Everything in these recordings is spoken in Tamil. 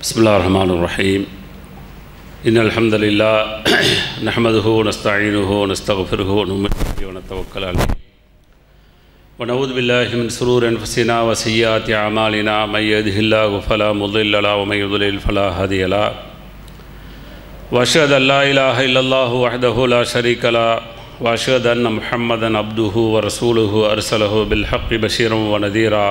بسم الله الرحمن الرحيم إن الحمد لله نحمده ونستعينه ونستغفره ونؤمن به ونتوكل عليه ونعوذ بالله من شرور أنفسنا وسيئات أعمالنا من يهده الله فلا مضل له ومن يضلل فلا هادي له وأشهد أن لا إله إلا الله وحده لا شريك له وأشهد أن محمدا عبده ورسوله أرسله بالحق بشيرا ونذيرا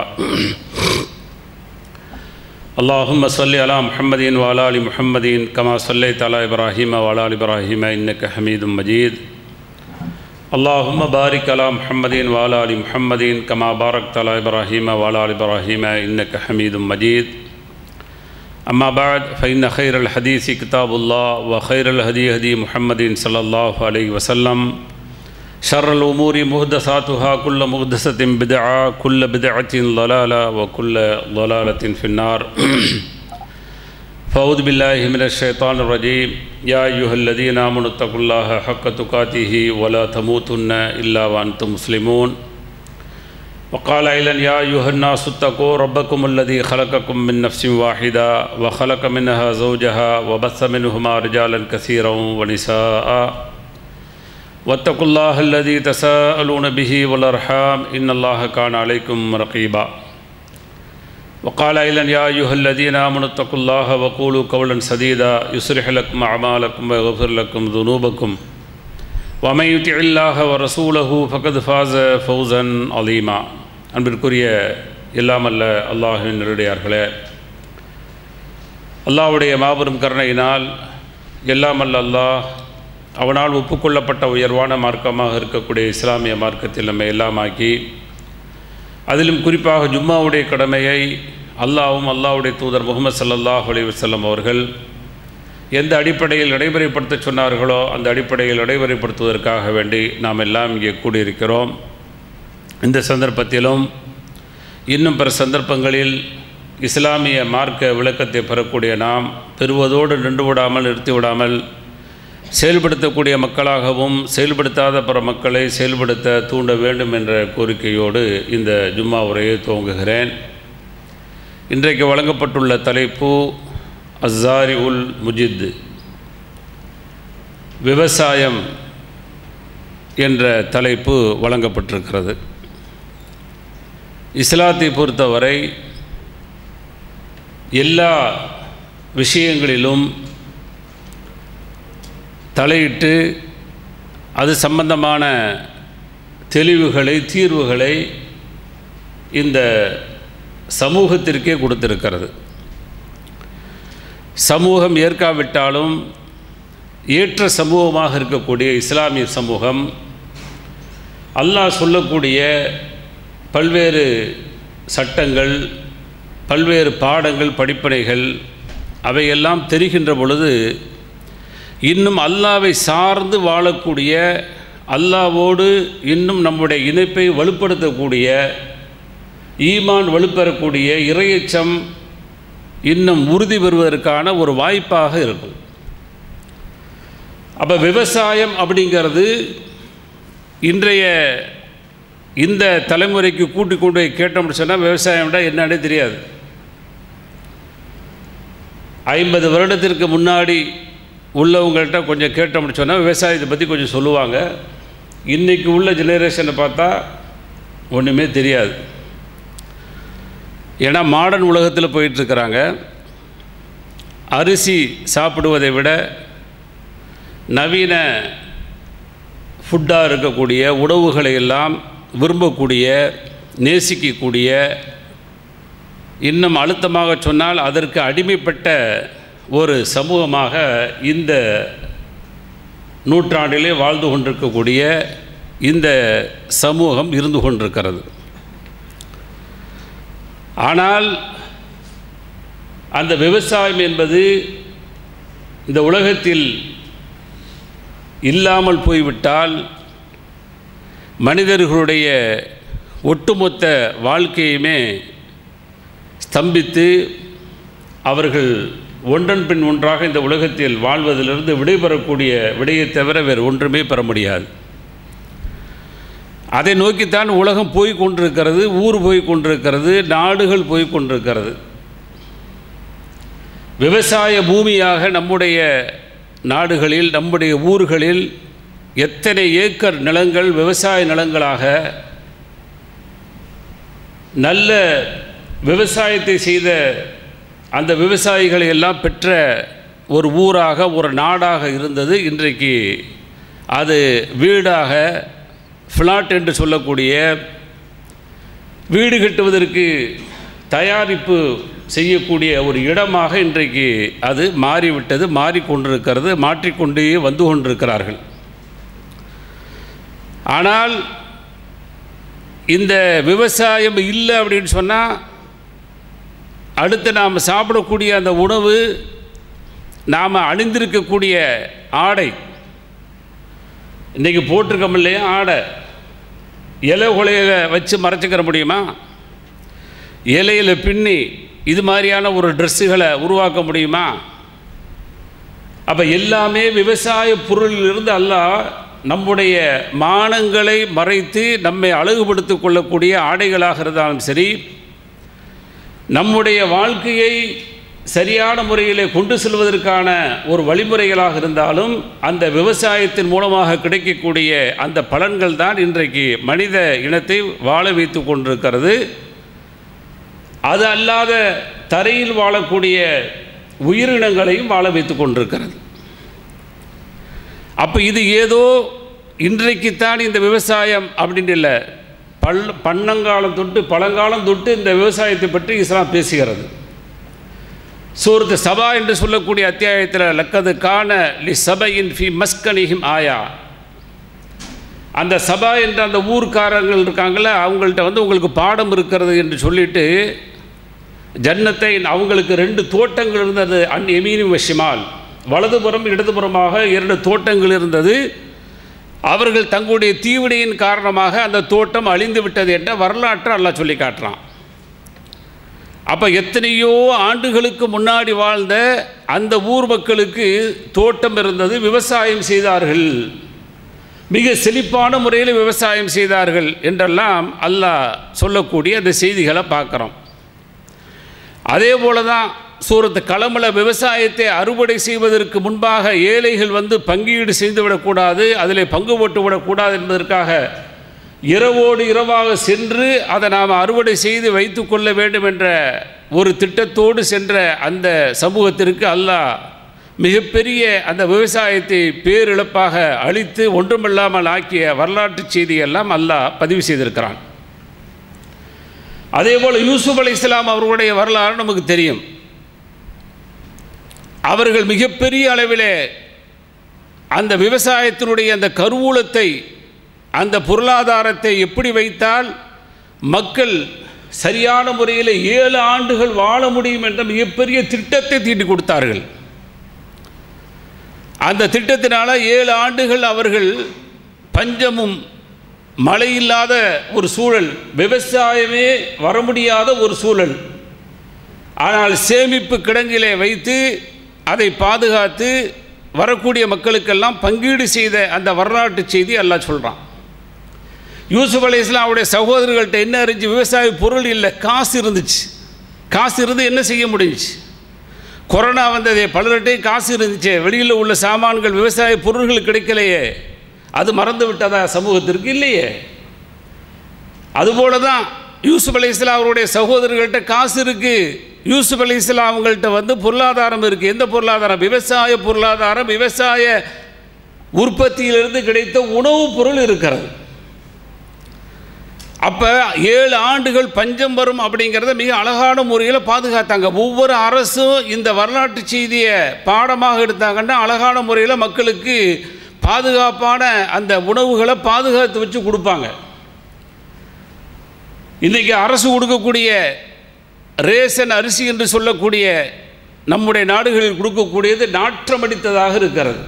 اللهم صل على محمد وعلى ال محمد كما صليت على ابراهيم وعلى ال ابراهيم انك حميد مجيد اللهم بارك على محمد وعلى ال محمد كما باركت على ابراهيم وعلى ال ابراهيم انك حميد مجيد اما بعد فان خير الحديث كتاب الله وخير الهدي هدي محمد صلى الله عليه وسلم شر الأمور محدثاتها كل محدثة بدعة كل بدعة ضلالة وكل ضلالة في النار فأعوذ بالله من الشيطان الرجيم يا أيها الذين آمنوا اتقوا الله حق تقاته ولا تموتن إلا وأنتم مسلمون وقال أيضا يا أيها الناس اتقوا ربكم الذي خلقكم من نفس واحدة وخلق منها زوجها وبث منهما رجالا كثيرا ونساء واتقوا الله الذي تساءلون به والأرحام إن الله كان عليكم رقيبا وقال أيضا يا أيها الذين آمنوا اتقوا الله وقولوا قولا سديدا يصلح لكم أعمالكم ويغفر لكم ذنوبكم ومن يطع الله ورسوله فقد فاز فوزا عظيما அன்பிற்குரிய எல்லாமல்ல அல்லாஹின் நெருடையார்களே அல்லாஹ்வுடைய மாபெரும் கருணையினால் எல்லாமல்ல அல்லாஹ் அவனால் ஒப்புக்கொள்ளப்பட்ட உயர்வான மார்க்கமாக இருக்கக்கூடிய இஸ்லாமிய மார்க்கத்தில் நம்ம எல்லாமாக்கி அதிலும் குறிப்பாக ஜும்மாவுடைய கடமையை அல்லாவும் அல்லாவுடைய தூதர் முகமது சல்லல்லாஹ் அலி வல்லம் அவர்கள் எந்த அடிப்படையில் நடைமுறைப்படுத்த சொன்னார்களோ அந்த அடிப்படையில் நடைமுறைப்படுத்துவதற்காக வேண்டி நாம் எல்லாம் இங்கே கூடியிருக்கிறோம் இந்த சந்தர்ப்பத்திலும் இன்னும் பிற சந்தர்ப்பங்களில் இஸ்லாமிய மார்க்க விளக்கத்தை பெறக்கூடிய நாம் பெறுவதோடு நின்று விடாமல் நிறுத்தி விடாமல் செயல்படுத்தக்கூடிய மக்களாகவும் செயல்படுத்தாத பிற மக்களை செயல்படுத்த தூண்ட வேண்டும் என்ற கோரிக்கையோடு இந்த ஜும்மா உரையை துவங்குகிறேன் இன்றைக்கு வழங்கப்பட்டுள்ள தலைப்பு அஸ்ஸாரி உல் முஜித் விவசாயம் என்ற தலைப்பு வழங்கப்பட்டிருக்கிறது இஸ்லாத்தை பொறுத்தவரை எல்லா விஷயங்களிலும் தலையிட்டு அது சம்பந்தமான தெளிவுகளை தீர்வுகளை இந்த சமூகத்திற்கே கொடுத்திருக்கிறது சமூகம் ஏற்காவிட்டாலும் ஏற்ற சமூகமாக இருக்கக்கூடிய இஸ்லாமிய சமூகம் அல்லாஹ் சொல்லக்கூடிய பல்வேறு சட்டங்கள் பல்வேறு பாடங்கள் படிப்பனைகள் அவையெல்லாம் தெரிகின்ற பொழுது இன்னும் அல்லாவை சார்ந்து வாழக்கூடிய அல்லாவோடு இன்னும் நம்முடைய இணைப்பை வலுப்படுத்தக்கூடிய ஈமான் வலுப்பெறக்கூடிய இறையச்சம் இன்னும் உறுதி பெறுவதற்கான ஒரு வாய்ப்பாக இருக்கும் அப்போ விவசாயம் அப்படிங்கிறது இன்றைய இந்த தலைமுறைக்கு கூட்டி கொண்டு போய் கேட்டோம்னு சொன்னால் விவசாயம்டா என்னன்னே தெரியாது ஐம்பது வருடத்திற்கு முன்னாடி உள்ளவங்கள்ட்ட கொஞ்சம் கேட்டோம்னு சொன்னால் விவசாயத்தை பற்றி கொஞ்சம் சொல்லுவாங்க இன்றைக்கி உள்ள ஜெனரேஷனை பார்த்தா ஒன்றுமே தெரியாது ஏன்னா மாடர்ன் உலகத்தில் போயிட்டுருக்கிறாங்க அரிசி சாப்பிடுவதை விட நவீன ஃபுட்டாக இருக்கக்கூடிய உணவுகளை எல்லாம் விரும்பக்கூடிய நேசிக்கக்கூடிய இன்னும் அழுத்தமாக சொன்னால் அதற்கு அடிமைப்பட்ட ஒரு சமூகமாக இந்த நூற்றாண்டிலே வாழ்ந்து கொண்டிருக்கக்கூடிய இந்த சமூகம் இருந்து கொண்டிருக்கிறது ஆனால் அந்த விவசாயம் என்பது இந்த உலகத்தில் இல்லாமல் போய்விட்டால் மனிதர்களுடைய ஒட்டுமொத்த வாழ்க்கையுமே ஸ்தம்பித்து அவர்கள் ஒன்றன் பின் ஒன்றாக இந்த உலகத்தில் வாழ்வதிலிருந்து விடைபெறக்கூடிய விடையை தவிர வேறு ஒன்றுமே பெற முடியாது அதை நோக்கித்தான் உலகம் போய் கொண்டிருக்கிறது ஊர் போய் கொண்டிருக்கிறது நாடுகள் போய் கொண்டிருக்கிறது விவசாய பூமியாக நம்முடைய நாடுகளில் நம்முடைய ஊர்களில் எத்தனை ஏக்கர் நிலங்கள் விவசாய நிலங்களாக நல்ல விவசாயத்தை செய்த அந்த விவசாயிகளை எல்லாம் பெற்ற ஒரு ஊராக ஒரு நாடாக இருந்தது இன்றைக்கு அது வீடாக ஃப்ளாட் என்று சொல்லக்கூடிய வீடு கட்டுவதற்கு தயாரிப்பு செய்யக்கூடிய ஒரு இடமாக இன்றைக்கு அது மாறிவிட்டது மாறிக்கொண்டிருக்கிறது மாற்றிக்கொண்டே வந்து கொண்டிருக்கிறார்கள் ஆனால் இந்த விவசாயம் இல்லை அப்படின்னு சொன்னால் அடுத்து நாம் சாப்பிடக்கூடிய அந்த உணவு நாம் அணிந்திருக்கக்கூடிய ஆடை இன்றைக்கி போட்டிருக்கோம் இல்லையா ஆடை இலை குலைய வச்சு மறைச்சிக்கிற முடியுமா இலையில் பின்னி இது மாதிரியான ஒரு ட்ரெஸ்ஸுகளை உருவாக்க முடியுமா அப்போ எல்லாமே விவசாய பொருளிலிருந்து அல்லாஹ் நம்முடைய மானங்களை மறைத்து நம்மை அழகுபடுத்திக் கொள்ளக்கூடிய ஆடைகளாக இருந்தாலும் சரி நம்முடைய வாழ்க்கையை சரியான முறையிலே கொண்டு செல்வதற்கான ஒரு வழிமுறைகளாக இருந்தாலும் அந்த விவசாயத்தின் மூலமாக கிடைக்கக்கூடிய அந்த பலன்கள் தான் இன்றைக்கு மனித இனத்தை வாழ வைத்து கொண்டிருக்கிறது அது அல்லாத தரையில் வாழக்கூடிய உயிரினங்களையும் வாழ வைத்து கொண்டிருக்கிறது அப்போ இது ஏதோ இன்றைக்குத்தான் இந்த விவசாயம் அப்படின்னு இல்லை பல் பன்னங்காலம் தொட்டு பழங்காலம் தொட்டு இந்த விவசாயத்தை பற்றி இஸ்லாம் பேசுகிறது சூரத்து சபா என்று சொல்லக்கூடிய அத்தியாயத்தில் லக்கது கான லி சபையின் ஃபி மஸ்கனிஹிம் ஆயா அந்த சபா என்ற அந்த ஊர்க்காரர்கள் இருக்காங்கள அவங்கள்ட்ட வந்து உங்களுக்கு பாடம் இருக்கிறது என்று சொல்லிட்டு ஜன்னத்தை அவங்களுக்கு ரெண்டு தோட்டங்கள் இருந்தது அன் எமீனி வஷிமால் வலதுபுறம் இடதுபுறமாக இரண்டு தோட்டங்கள் இருந்தது அவர்கள் தங்களுடைய தீவினையின் காரணமாக அந்த தோட்டம் அழிந்து விட்டது என்ற வரலாற்றை அல்லாஹ் சொல்லி காட்டுறான் அப்போ எத்தனையோ ஆண்டுகளுக்கு முன்னாடி வாழ்ந்த அந்த ஊர் மக்களுக்கு தோட்டம் இருந்தது விவசாயம் செய்தார்கள் மிக செழிப்பான முறையில் விவசாயம் செய்தார்கள் என்றெல்லாம் அல்லாஹ் சொல்லக்கூடிய அந்த செய்திகளை பார்க்குறோம் அதே போல தான் சூரத்து களமில் விவசாயத்தை அறுவடை செய்வதற்கு முன்பாக ஏழைகள் வந்து பங்கீடு செய்து விடக்கூடாது அதில் பங்கு போட்டு விடக்கூடாது என்பதற்காக இரவோடு இரவாக சென்று அதை நாம் அறுவடை செய்து வைத்து கொள்ள வேண்டும் என்ற ஒரு திட்டத்தோடு சென்ற அந்த சமூகத்திற்கு அல்லாஹ் மிகப்பெரிய அந்த விவசாயத்தை பேரிழப்பாக அழித்து ஒன்றுமில்லாமல் ஆக்கிய வரலாற்று செய்தியெல்லாம் அல்லாஹ் பதிவு செய்திருக்கிறான் அதே போல் யூசுப் அலி இஸ்லாம் அவர்களுடைய வரலாறு நமக்கு தெரியும் அவர்கள் மிகப்பெரிய அளவிலே அந்த விவசாயத்தினுடைய அந்த கருவூலத்தை அந்த பொருளாதாரத்தை எப்படி வைத்தால் மக்கள் சரியான முறையில் ஏழு ஆண்டுகள் வாழ முடியும் என்ற மிகப்பெரிய திட்டத்தை தீட்டி கொடுத்தார்கள் அந்த திட்டத்தினால ஏழு ஆண்டுகள் அவர்கள் பஞ்சமும் மழை இல்லாத ஒரு சூழல் விவசாயமே வர முடியாத ஒரு சூழல் ஆனால் சேமிப்பு கிடங்கிலே வைத்து அதை பாதுகாத்து வரக்கூடிய மக்களுக்கெல்லாம் பங்கீடு செய்த அந்த வரலாற்று செய்தி எல்லாம் சொல்கிறான் யூசுப் அலி இஸ்லாமுடைய சகோதரர்கள்ட்ட என்ன இருந்துச்சு விவசாய பொருள் இல்லை காசு இருந்துச்சு காசு இருந்து என்ன செய்ய முடிஞ்சுச்சு கொரோனா வந்ததே பலர்கிட்டையும் காசு இருந்துச்சு வெளியில் உள்ள சாமான்கள் விவசாய பொருள்கள் கிடைக்கலையே அது மறந்து விட்டதா சமூகத்திற்கு இல்லையே அதுபோல தான் யூசுப் அலி இஸ்லாம் அவருடைய சகோதரர்கள்ட்ட காசு இருக்குது யூசுப் அலி இஸ்லாம் அவங்கள்ட்ட வந்து பொருளாதாரம் இருக்குது எந்த பொருளாதாரம் விவசாய பொருளாதாரம் விவசாய உற்பத்தியிலிருந்து கிடைத்த உணவுப் பொருள் இருக்கிறது அப்போ ஏழு ஆண்டுகள் பஞ்சம் வரும் அப்படிங்கிறத மிக அழகான முறையில் பாதுகாத்தாங்க ஒவ்வொரு அரசும் இந்த வரலாற்று செய்தியை பாடமாக எடுத்தாங்கன்னா அழகான முறையில் மக்களுக்கு பாதுகாப்பான அந்த உணவுகளை பாதுகாத்து வச்சு கொடுப்பாங்க இன்றைக்கி அரசு கொடுக்கக்கூடிய ரேஷன் அரிசி என்று சொல்லக்கூடிய நம்முடைய நாடுகளில் கொடுக்கக்கூடியது நாற்றமடித்ததாக இருக்கிறது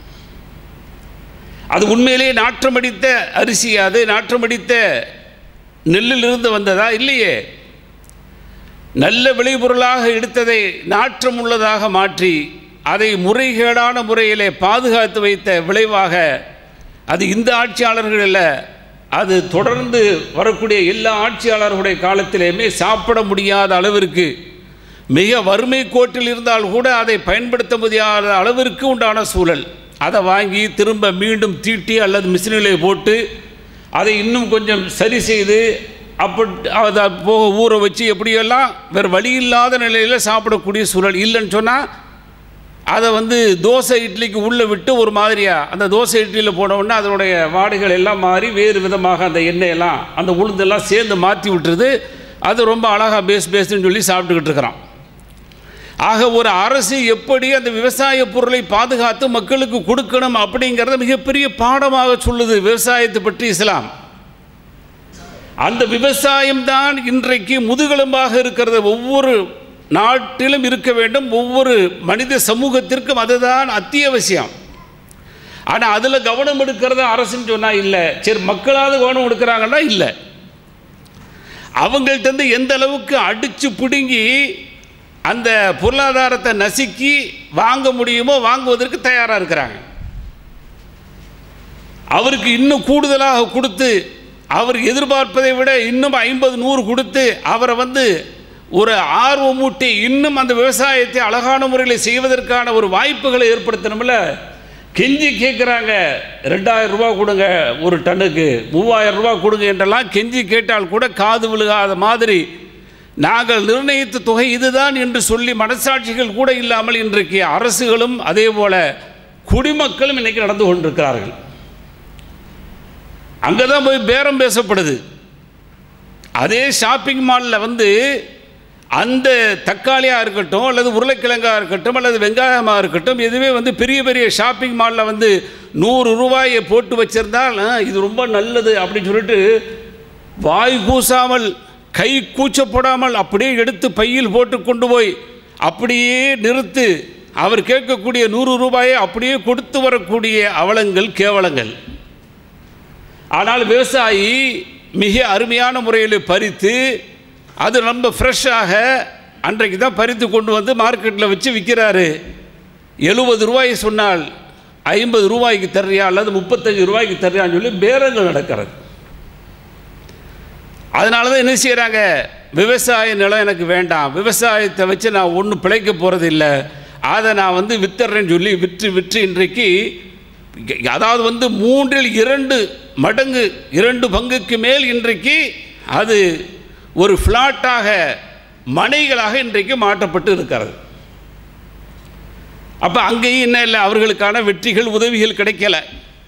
அது உண்மையிலேயே நாற்றமடித்த அரிசி அது நாற்றமடித்த நெல்லிலிருந்து வந்ததா இல்லையே நல்ல விளைபொருளாக எடுத்ததை நாற்றம் உள்ளதாக மாற்றி அதை முறைகேடான முறையிலே பாதுகாத்து வைத்த விளைவாக அது இந்த ஆட்சியாளர்கள் அல்ல அது தொடர்ந்து வரக்கூடிய எல்லா ஆட்சியாளர்களுடைய காலத்திலேயுமே சாப்பிட முடியாத அளவிற்கு மிக வறுமை கோட்டில் இருந்தால் கூட அதை பயன்படுத்த முடியாத அளவிற்கு உண்டான சூழல் அதை வாங்கி திரும்ப மீண்டும் தீட்டி அல்லது மிஷினிலே போட்டு அதை இன்னும் கொஞ்சம் சரி செய்து அப்படி அதை போக ஊற வச்சு எப்படியெல்லாம் வேறு வழி இல்லாத நிலையில் சாப்பிடக்கூடிய சூழல் இல்லைன்னு சொன்னால் அதை வந்து தோசை இட்லிக்கு உள்ளே விட்டு ஒரு மாதிரியாக அந்த தோசை இட்லியில் போனவுடனே அதனுடைய வாடைகள் எல்லாம் மாறி வேறு விதமாக அந்த எண்ணெயெல்லாம் அந்த உளுந்தெல்லாம் சேர்ந்து மாற்றி விட்டுருது அது ரொம்ப அழகாக பேஸ் பேஸ்ன்னு சொல்லி சாப்பிட்டுக்கிட்டு இருக்கிறான் ஆக ஒரு அரசு எப்படி அந்த விவசாய பொருளை பாதுகாத்து மக்களுக்கு கொடுக்கணும் அப்படிங்கிறத மிகப்பெரிய பாடமாக சொல்லுது விவசாயத்தை பற்றி இஸ்லாம் அந்த விவசாயம்தான் இன்றைக்கு முதுகெலும்பாக இருக்கிறது ஒவ்வொரு நாட்டிலும் இருக்க வேண்டும் ஒவ்வொரு மனித சமூகத்திற்கும் அதுதான் அத்தியாவசியம் ஆனால் அதில் கவனம் எடுக்கிறத அரசுன்னு சொன்னால் இல்லை சரி மக்களாவது கவனம் எடுக்கிறாங்கன்னா இல்லை அவங்கள்ட்ட எந்த அளவுக்கு அடித்து பிடுங்கி அந்த பொருளாதாரத்தை நசுக்கி வாங்க முடியுமோ வாங்குவதற்கு தயாராக இருக்கிறாங்க அவருக்கு இன்னும் கூடுதலாக கொடுத்து அவர் எதிர்பார்ப்பதை விட இன்னும் ஐம்பது நூறு கொடுத்து அவரை வந்து ஒரு ஆர்வமூட்டி இன்னும் அந்த விவசாயத்தை அழகான முறையில் செய்வதற்கான ஒரு வாய்ப்புகளை ஏற்படுத்தணும்ல கெஞ்சி கேட்குறாங்க ரெண்டாயிரம் ரூபா கொடுங்க ஒரு டன்னுக்கு மூவாயிரம் ரூபா கொடுங்க என்றெல்லாம் கெஞ்சி கேட்டால் கூட காது விழுகாத மாதிரி நாங்கள் நிர்ணயித்த தொகை இதுதான் என்று சொல்லி மனசாட்சிகள் கூட இல்லாமல் இன்றைக்கு அரசுகளும் அதே போல குடிமக்களும் இன்னைக்கு நடந்து கொண்டிருக்கிறார்கள் அங்கே தான் போய் பேரம் பேசப்படுது அதே ஷாப்பிங் மாலில் வந்து அந்த தக்காளியாக இருக்கட்டும் அல்லது உருளைக்கிழங்காக இருக்கட்டும் அல்லது வெங்காயமாக இருக்கட்டும் எதுவே வந்து பெரிய பெரிய ஷாப்பிங் மாலில் வந்து நூறு ரூபாயை போட்டு வச்சிருந்தால் "ஆ, இது ரொம்ப நல்லது அப்படின்னு சொல்லிட்டு வாய் கூசாமல் கை கூச்சப்படாமல் அப்படியே எடுத்து பையில் போட்டு கொண்டு போய் அப்படியே நிறுத்து அவர் கேட்கக்கூடிய நூறு ரூபாயை அப்படியே கொடுத்து வரக்கூடிய அவலங்கள் கேவலங்கள் ஆனால் விவசாயி மிக அருமையான முறையில் பறித்து அது ரொம்ப ஃப்ரெஷ்ஷாக அன்றைக்கு தான் பறித்து கொண்டு வந்து மார்க்கெட்டில் வச்சு விற்கிறாரு எழுபது ரூபாய் சொன்னால் ஐம்பது ரூபாய்க்கு தர்றியா அல்லது முப்பத்தஞ்சு ரூபாய்க்கு தர்றியான்னு சொல்லி பேரங்கள் நடக்கிறது அதனால தான் என்ன செய்கிறாங்க விவசாய நிலம் எனக்கு வேண்டாம் விவசாயத்தை வச்சு நான் ஒன்றும் பிழைக்க போகிறது இல்லை அதை நான் வந்து வித்துறேன்னு சொல்லி விற்று விற்று இன்றைக்கு அதாவது வந்து மூன்றில் இரண்டு மடங்கு இரண்டு பங்குக்கு மேல் இன்றைக்கு அது ஒரு ஃப்ளாட்டாக மனைகளாக இன்றைக்கு மாற்றப்பட்டு இருக்கிறது அப்போ அங்கேயும் என்ன இல்லை அவர்களுக்கான வெற்றிகள் உதவிகள் கிடைக்கல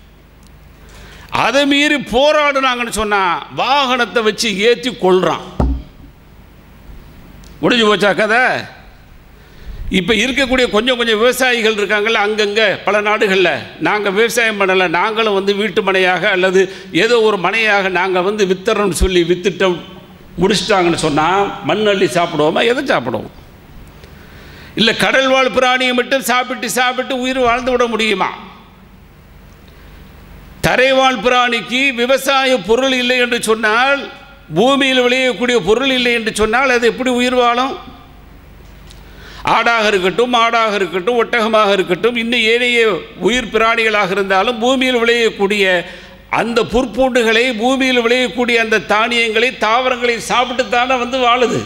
அதை மீறி போராடுனாங்கன்னு சொன்னால் வாகனத்தை வச்சு ஏற்றி கொள்றான் முடிஞ்சு போச்சா கதை இப்போ இருக்கக்கூடிய கொஞ்சம் கொஞ்சம் விவசாயிகள் இருக்காங்கல்ல அங்கங்கே பல நாடுகளில் நாங்கள் விவசாயம் பண்ணலை நாங்களும் வந்து வீட்டு மனையாக அல்லது ஏதோ ஒரு மனையாக நாங்கள் வந்து வித்துறோம்னு சொல்லி வித்துட்டோம் முடிச்சிட்டாங்கன்னு சொன்னால் மண் அள்ளி சாப்பிடுவோமா எதை சாப்பிடுவோம் இல்லை கடல் வாழ் பிராணியை மட்டும் சாப்பிட்டு சாப்பிட்டு உயிர் வாழ்ந்து விட முடியுமா தரைவாழ் பிராணிக்கு விவசாய பொருள் இல்லை என்று சொன்னால் பூமியில் விளையக்கூடிய பொருள் இல்லை என்று சொன்னால் அது எப்படி உயிர் வாழும் ஆடாக இருக்கட்டும் மாடாக இருக்கட்டும் ஒட்டகமாக இருக்கட்டும் இன்னும் ஏனைய உயிர் பிராணிகளாக இருந்தாலும் பூமியில் விளையக்கூடிய அந்த புற்பூண்டுகளை பூமியில் விளையக்கூடிய அந்த தானியங்களை தாவரங்களை சாப்பிட்டு தானே வந்து வாழுது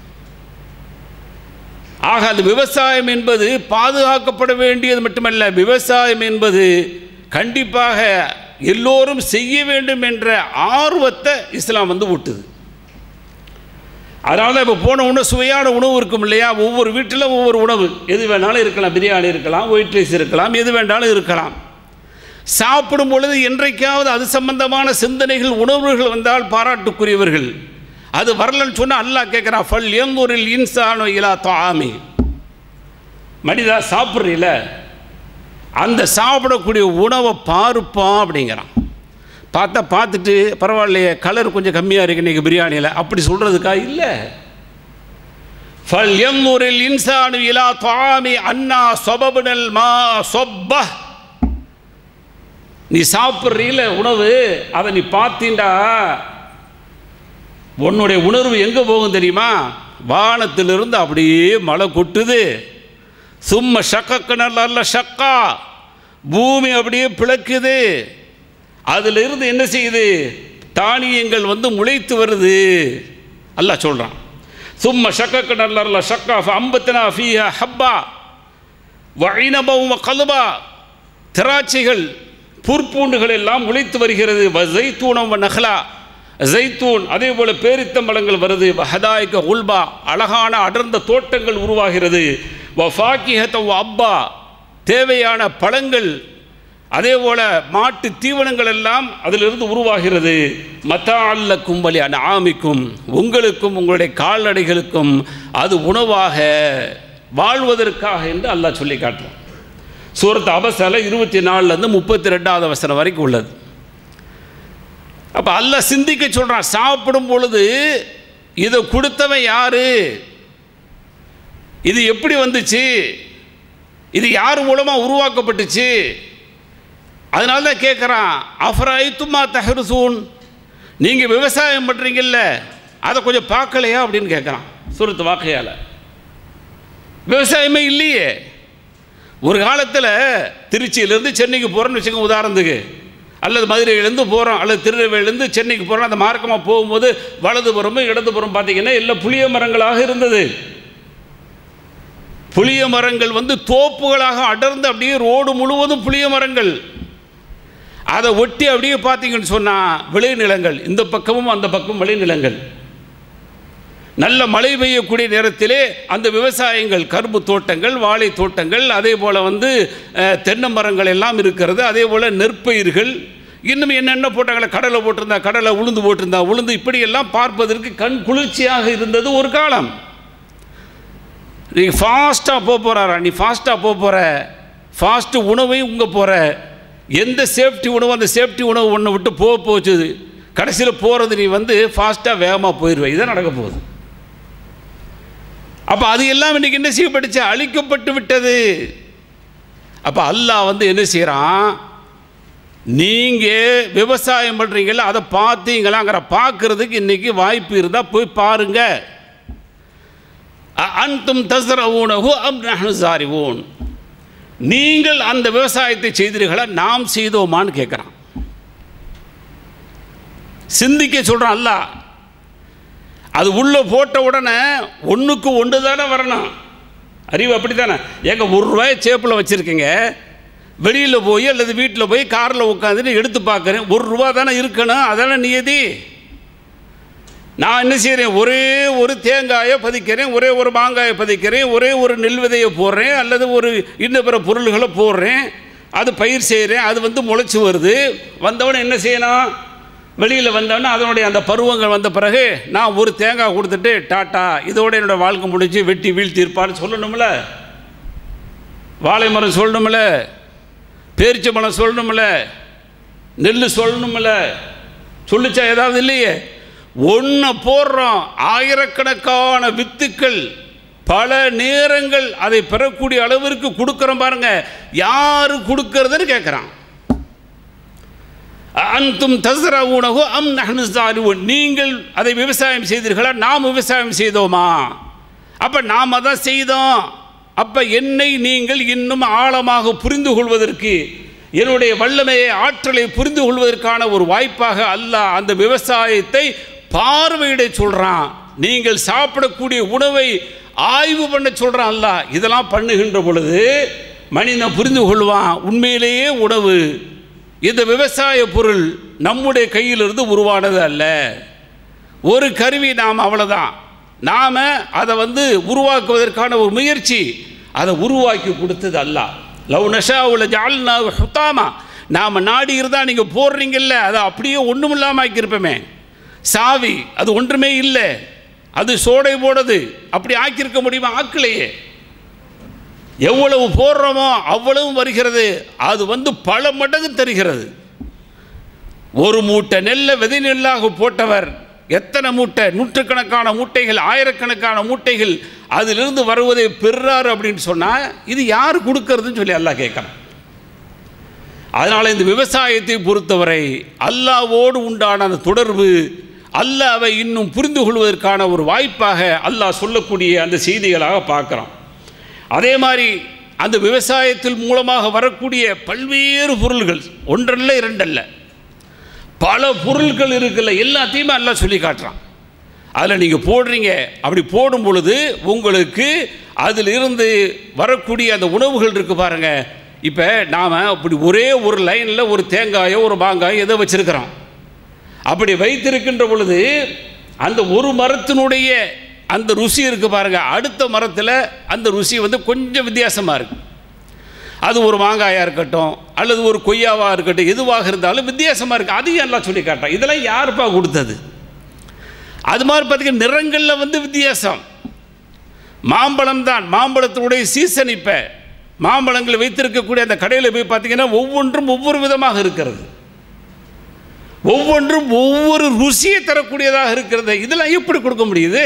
ஆக அந்த விவசாயம் என்பது பாதுகாக்கப்பட வேண்டியது மட்டுமல்ல விவசாயம் என்பது கண்டிப்பாக எல்லோரும் செய்ய வேண்டும் என்ற ஆர்வத்தை இஸ்லாம் வந்து ஊட்டுது அதனால தான் இப்போ போன உணவு சுவையான உணவு இருக்கும் இல்லையா ஒவ்வொரு வீட்டில் ஒவ்வொரு உணவு எது வேணாலும் இருக்கலாம் பிரியாணி இருக்கலாம் ஒயிட் ரைஸ் இருக்கலாம் எது வேண்டாலும் இருக்கலாம் சாப்பிடும் பொழுது என்றைக்காவது அது சம்பந்தமான சிந்தனைகள் உணர்வுகள் வந்தால் பாராட்டுக்குரியவர்கள் அது வரலன்னு சொன்னால் அல்லாஹ் கேட்குறான் ஃபல் எங்கூரில் இன்சானோ இலா தாமி மனிதா சாப்பிட்றீல அந்த சாப்பிடக்கூடிய உணவை பாருப்பா அப்படிங்கிறான் பார்த்தா பார்த்துட்டு பரவாயில்லையே கலர் கொஞ்சம் கம்மியாக இருக்கு இன்றைக்கி பிரியாணியில் அப்படி சொல்கிறதுக்கா இல்லை ஃபல் எங்கூரில் இன்சானு இலா தாமி அண்ணா சொபபுனல் மா சொப்ப நீ சாப்பிட்றீல உணவு அதை நீ பார்த்தீண்டா உன்னுடைய உணர்வு எங்கே போகும் தெரியுமா வானத்திலிருந்து அப்படியே மழை கொட்டுது சும்மா ஷக்கக்கு நல்ல ஷக்கா பூமி அப்படியே பிளக்குது அதிலிருந்து என்ன செய்யுது தானியங்கள் வந்து முளைத்து வருது அல்லாஹ் சொல்கிறான் சும்ம ஷக்கக்கு நல்லர்ல ஷக்கா அம்பத்தினா ஃபீஹா ஹப்பா வழினபம் கலுபா திராட்சைகள் புற்பூண்டுகள் எல்லாம் உழைத்து வருகிறது வ ஜெய்தூனம் வ நஹ்லா ஜெய்தூன் அதே போல பேரித்தம்பழங்கள் வருது வஹதாய்க உல்பா அழகான அடர்ந்த தோட்டங்கள் உருவாகிறது வ ஃபாக்கிஹத்த வ அப்பா தேவையான பழங்கள் அதே போல மாட்டு தீவனங்கள் எல்லாம் அதிலிருந்து உருவாகிறது மத்தா அல்ல கும்பலி ஆமிக்கும் உங்களுக்கும் உங்களுடைய கால்நடைகளுக்கும் அது உணவாக வாழ்வதற்காக என்று அல்லாஹ் சொல்லி காட்டுறான் சூரத் அபசல இருபத்தி நாலுலேருந்து முப்பத்தி ரெண்டாவது வசனம் வரைக்கும் உள்ளது அப்போ அல்லாஹ் சிந்திக்க சொல்கிறான் சாப்பிடும் பொழுது இதை கொடுத்தவன் யாரு இது எப்படி வந்துச்சு இது யார் மூலமாக உருவாக்கப்பட்டுச்சு அதனால தான் கேட்குறான் அஃபராய்த்துமா தஹருசூன் நீங்கள் விவசாயம் பண்ணுறீங்கல்ல அதை கொஞ்சம் பார்க்கலையா அப்படின்னு கேட்குறான் சூரத்து வாக்கையால் விவசாயமே இல்லையே ஒரு காலத்தில் திருச்சியிலேருந்து சென்னைக்கு போகிறோன்னு வச்சுக்கோங்க உதாரணத்துக்கு அல்லது மதுரையிலேருந்து போகிறோம் அல்லது திருநெல்வேலியிலேருந்து சென்னைக்கு போகிறோம் அந்த மார்க்கமாக போகும்போது வலதுபுறமும் இடதுபுறம் பார்த்தீங்கன்னா எல்லாம் புளிய மரங்களாக இருந்தது புளிய மரங்கள் வந்து தோப்புகளாக அடர்ந்து அப்படியே ரோடு முழுவதும் புளிய மரங்கள் அதை ஒட்டி அப்படியே பார்த்தீங்கன்னு சொன்னால் விளைநிலங்கள் இந்த பக்கமும் அந்த பக்கமும் விளைநிலங்கள் நல்ல மழை பெய்யக்கூடிய நேரத்திலே அந்த விவசாயங்கள் கரும்பு தோட்டங்கள் வாழை தோட்டங்கள் அதே போல் வந்து அஹ், தென்னை மரங்கள் எல்லாம் இருக்கிறது அதே போல் நெற்பயிர்கள் இன்னும் என்னென்ன போட்டாங்களே கடலை போட்டிருந்தா கடலை உளுந்து போட்டிருந்தா உளுந்து இப்படியெல்லாம் பார்ப்பதற்கு கண் குளிர்ச்சியாக இருந்தது ஒரு காலம் நீ ஃபாஸ்ட்டாக போக போகிறாரா நீ ஃபாஸ்ட்டாக போக போகிற ஃபாஸ்ட்டு உணவை உங்க போகிற எந்த சேஃப்டி உணவு அந்த சேஃப்டி உணவு ஒன்று விட்டு போக போச்சுது கடைசியில் போகிறது நீ வந்து ஃபாஸ்ட்டாக வேகமாக போயிடுவே இதான் நடக்க போகுது அப்போ அது எல்லாம் இன்னைக்கு என்ன செய்யப்பட்டுச்சு அழிக்கப்பட்டு விட்டது அப்போ அல்லாஹ் வந்து என்ன செய்கிறான் நீங்கள் விவசாயம் பண்ணுறீங்கள அதை பார்த்தீங்களாங்கிற பார்க்கறதுக்கு இன்றைக்கி வாய்ப்பு இருந்தால் போய் பாருங்க அ- அன்தும் தஸ்ரவுனஹு அம் நஹ்னு ஸாரிவூன் நீங்கள் அந்த விவசாயத்தை செய்தீர்களா நாம் செய்தோமான்னு கேட்குறான் சிந்திக்க சொல்கிறான் அல்லாஹ் அது உள்ளே போட்ட உடனே ஒன்றுக்கு ஒன்று தானே வரணும் அறிவு அப்படி தானே ஏங்க ஒரு ரூபாய் சேப்பில் வச்சுருக்கீங்க வெளியில் போய் அல்லது வீட்டில் போய் காரில் உட்காந்துட்டு எடுத்து பார்க்குறேன் ஒரு ரூபா தானே இருக்கணும் அதானே நியதி நான் என்ன செய்கிறேன் ஒரே ஒரு தேங்காயை பதிக்கிறேன் ஒரே ஒரு மாங்காயை பதிக்கிறேன் ஒரே ஒரு நெல் விதையை போடுறேன் அல்லது ஒரு இன்ன பிற பொருள்களை போடுறேன் அது பயிர் செய்கிறேன் அது வந்து முளைச்சி வருது வந்தவொடனே என்ன செய்யணும் வெளியில் வந்தவொடனே அதனுடைய அந்த பருவங்கள் வந்த பிறகு நான் ஒரு தேங்காய் கொடுத்துட்டு டாட்டா இதோட என்னோடய வாழ்க்கை முடிஞ்சு வெட்டி வீழ்த்தி இருப்பான்னு சொல்லணும்ல வாழை மரம் சொல்லணும்ல பேரிச்சை மரம் சொல்லணும்ல நெல் சொல்லணும்ல சொல்லிச்சா ஏதாவது இல்லையே ஒன்று போடுறோம் ஆயிரக்கணக்கான வித்துக்கள் பல நேரங்கள் அதை பெறக்கூடிய அளவிற்கு கொடுக்குறோம் பாருங்க யாரு கொடுக்கறதுன்னு கேட்குறான் அன்தும் தசரா உணவு அம் நஹ்னு ஸாலிவூன். நீங்கள் அதை விவசாயம் செய்தீர்களா நாம் விவசாயம் செய்தோமா அப்போ நாம் தான் செய்தோம் அப்போ என்னை நீங்கள் இன்னும் ஆழமாக புரிந்து கொள்வதற்கு என்னுடைய வல்லமையை ஆற்றலை புரிந்து கொள்வதற்கான ஒரு வாய்ப்பாக அல்லாஹ் அந்த விவசாயத்தை பார்வையிட சொல்கிறான் நீங்கள் சாப்பிடக்கூடிய உணவை ஆய்வு பண்ண சொல்கிறான் அல்லாஹ் இதெல்லாம் பண்ணுகின்ற பொழுது மனிதன் புரிந்து கொள்வான் உண்மையிலேயே உணவு இந்த விவசாய பொருள் நம்முடைய கையிலிருந்து உருவானது அல்ல ஒரு கருவி நாம் அவ்வளோதான் நாம் அதை வந்து உருவாக்குவதற்கான ஒரு முயற்சி அதை உருவாக்கி கொடுத்தது அல்ல லவ் நஷாவுல ஜால்னா ஹுத்தாமா நாம் நாடி இருந்தால் நீங்கள் போடுறீங்கல்ல அதை அப்படியே ஒன்றும் இல்லாமல் ஆக்கியிருப்போமே சாவி அது ஒன்றுமே இல்லை அது சோடை போடுது அப்படி ஆக்கியிருக்க முடியுமா ஆக்கலையே எவ்வளவு போடுறோமோ அவ்வளவு வருகிறது அது வந்து பல மடங்கு தருகிறது ஒரு மூட்டை நெல்லை விதை நெல்லாக போட்டவர் எத்தனை மூட்டை நூற்றுக்கணக்கான மூட்டைகள் ஆயிரக்கணக்கான மூட்டைகள் அதிலிருந்து வருவதை பெறுறாரு அப்படின்னு சொன்னால் இது யார் கொடுக்கறதுன்னு சொல்லி அல்லாஹ் கேட்குறான் அதனால் இந்த விவசாயத்தை பொறுத்தவரை அல்லாவோடு உண்டான அந்த தொடர்பு அல்லாவை இன்னும் புரிந்து கொள்வதற்கான ஒரு வாய்ப்பாக அல்லாஹ் சொல்லக்கூடிய அந்த செய்திகளாக பார்க்குறோம் அதே மாதிரி அந்த விவசாயத்தில் மூலமாக வரக்கூடிய பல்வேறு பொருள்கள் ஒன்றல்ல இரண்டல்ல பல பொருட்கள் இருக்குல்ல எல்லாத்தையுமே அல்லாஹ் சொல்லி காட்டுறான் அதில் நீங்கள் போடுறீங்க அப்படி போடும் பொழுது உங்களுக்கு அதிலிருந்து வரக்கூடிய அந்த உணவுகள் இருக்குது பாருங்கள் இப்போ நாம் அப்படி ஒரே ஒரு லைனில் ஒரு தேங்காயோ ஒரு மாங்காயோ எதோ வச்சுருக்கிறோம் அப்படி வைத்திருக்கின்ற பொழுது அந்த ஒரு மரத்தினுடைய அந்த ருசி இருக்குது பாருங்கள் அடுத்த மரத்தில் அந்த ருசி வந்து கொஞ்சம் வித்தியாசமாக இருக்குது அது ஒரு மாங்காயாக இருக்கட்டும் அல்லது ஒரு கொய்யாவாக இருக்கட்டும் எதுவாக இருந்தாலும் வித்தியாசமாக இருக்குது அதையும் எல்லாம் சொல்லி காட்டான் இதெல்லாம் யாருப்பா கொடுத்தது அது மாதிரி பார்த்தீங்கன்னா நிறங்களில் வந்து வித்தியாசம் மாம்பழம் தான் மாம்பழத்தினுடைய சீசன் இப்போ மாம்பழங்கள் வைத்திருக்கக்கூடிய அந்த கடையில் போய் பார்த்தீங்கன்னா ஒவ்வொன்றும் ஒவ்வொரு விதமாக இருக்கிறது ஒவ்வொன்றும் ஒவ்வொரு ருசியை தரக்கூடியதாக இருக்கிறது இதெல்லாம் எப்படி கொடுக்க முடியுது